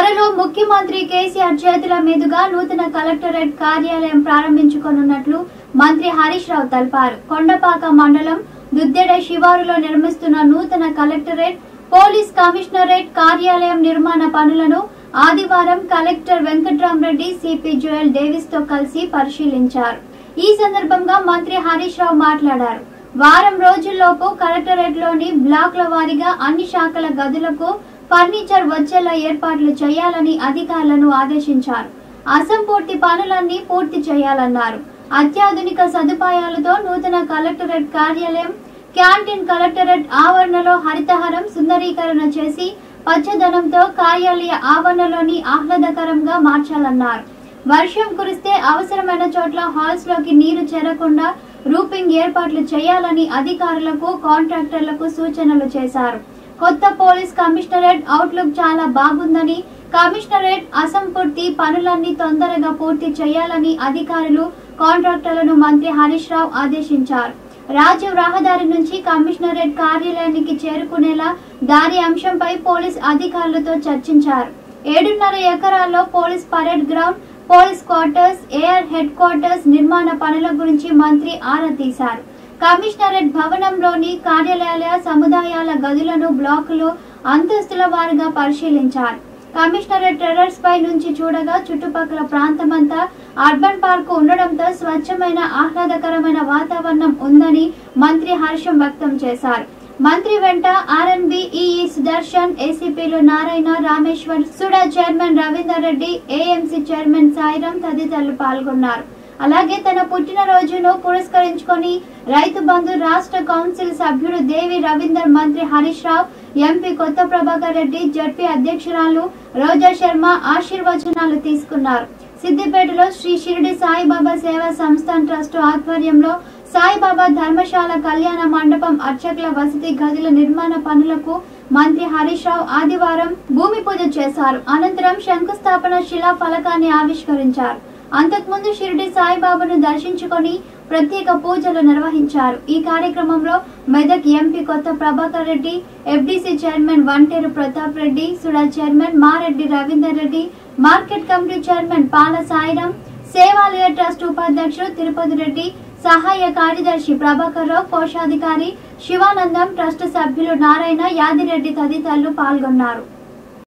త్వరలో ముఖ్యమంత్రి కేసీఆర్ చేతుల మీదుగా నూతన కలెక్టరేట్ కార్యాలయం ప్రారంభించుకోనున్నట్లు మంత్రి హరీష్ రావు తెలిపారు కొండపాక మండలం దుద్దెడ శివారులో నిర్మిస్తున్న నూతన కలెక్టరేట్ పోలీస్ కమిషనరేట్ కార్యాలయం నిర్మాణ పనులను ఆదివారం collector Venkatramireddy CP Joel Davis తో కలిసి పరిశీలించారు ఈ సందర్భంగా మంత్రి హరీష్ రావు మాట్లాడారు వారం రోజుల్లోపు కలెక్టరేట్ లోని బ్లాక్ల వారీగా అన్ని శాఖల గదులకు ఫర్నిచర్ వచ్చేలా ఏర్పాట్లు చేయాలని అధికారులను ఆదేశించారు అసంపూర్తి పనులన్నీ పూర్తి చేయాలన్నారు అత్యాధునిక సదుపాయాలతో నూతన కలెక్టరేట్ కార్యాలయం క్యాంటీన్ కలెక్టరేట్ ఆవరణలో హరితహారం సుందరీకరణ చేసి పచ్చదనంతో కార్యాలయ ఆవరణలోని ఆహ్లాదకరంగా మార్చాలన్నారు వర్షం కురిస్తే అవసరమైన చోట్ల హాల్స్ లోకి నీరు చేరకుండా రూపింగ్ ఏర్పాట్లు చేయాలని అధికారులకు కాంట్రాక్టర్లకు సూచనలు చేశారు కొత్త పోలీస్ కమిషనరేట్ అవుట్లుక్ చాలా బాగుందని కమిషనరేట్ అసంపూర్తి పనులన్నీ తొందరగా పూర్తి చేయాలని అధికారులు కాంట్రాక్టర్లను మంత్రి హరీష్ రావు ఆదేశించారు రాజీవ్ రహదారి నుంచి కమిషనరేట్ కార్యాలయానికి చేరుకునేలా దారి అంశంపై పోలీస్ అధికారులతో చర్చించారు ఏడున్నర ఎకరాల్లో police parade ground police quarters air headquarters నిర్మాణ పనుల గురించి మంత్రి ఆరా తీశారు కమిషనరేట్ భవనంలోని కార్యాలయాల సముదాయాల గదులను బ్లాకులు అంతస్తుల వారుగా పరిశీలించారు కమిషనరేట్ టెర్రస్ పై నుంచి చూడగా చుట్టుపక్కల ప్రాంతమంతా అర్బన్ పార్క్ ఉండడంతో స్వచ్ఛమైన ఆహ్లాదకరమైన వాతావరణం ఉందని మంత్రి హర్షం వ్యక్తం చేశారు మంత్రి వెంట ఆర్ఎన్బి ఈఈ సుదర్శన్ ఏసీపీలు Narayana Rameshwar SUDA chairman Ravinder Reddy AMC chairman Sairam తదితరులు పాల్గొన్నారు అలాగే తన పుట్టినరోజును పురస్కరించుకొని రైతు బంధు రాష్ట్ర కౌన్సిల్ సభ్యుడు దేవి రవీందర్ మంత్రి హరీష్ రావు ఎంపీ కొత్త ప్రభాకర్ రెడ్డి జడ్పీ అధ్యక్షురాలు రోజా శర్మ ఆశీర్వచనాలు తీసుకున్నారు సిద్దిపేటలో శ్రీ షిరిడి సాయిబాబా సేవా సంస్థాన్ ట్రస్ట్ ఆధ్వర్యంలో సాయిబాబా ధర్మశాల కళ్యాణ మండపం అర్చకుల వసతి గదుల నిర్మాణ పనులకు మంత్రి హరీష్ రావు ఆదివారం భూమి పూజ చేశారు అనంతరం శంకుస్థాపన శిలా ఫలకాన్ని ఆవిష్కరించారు అంతకుముందు షిరిడి సాయిబాబాను దర్శించుకొని ప్రత్యేక పూజలు నిర్వహించారు ఈ కార్యక్రమంలో Medak MP Kotha Prabhakar Reddy FDC chairman Vanteru Pratap Reddy SUDA chairman Mareddy Ravinder Reddy market committee chairman Pala Sairam సేవాలయ trust ఉపాధ్యక్షుడు తిరుపతి రెడ్డి సహాయ కార్యదర్శి ప్రభాకర్ రావు కోశాధికారి శివానందం ట్రస్ట్ సభ్యులు నారాయణ యాదిరెడ్డి తదితరులు పాల్గొన్నారు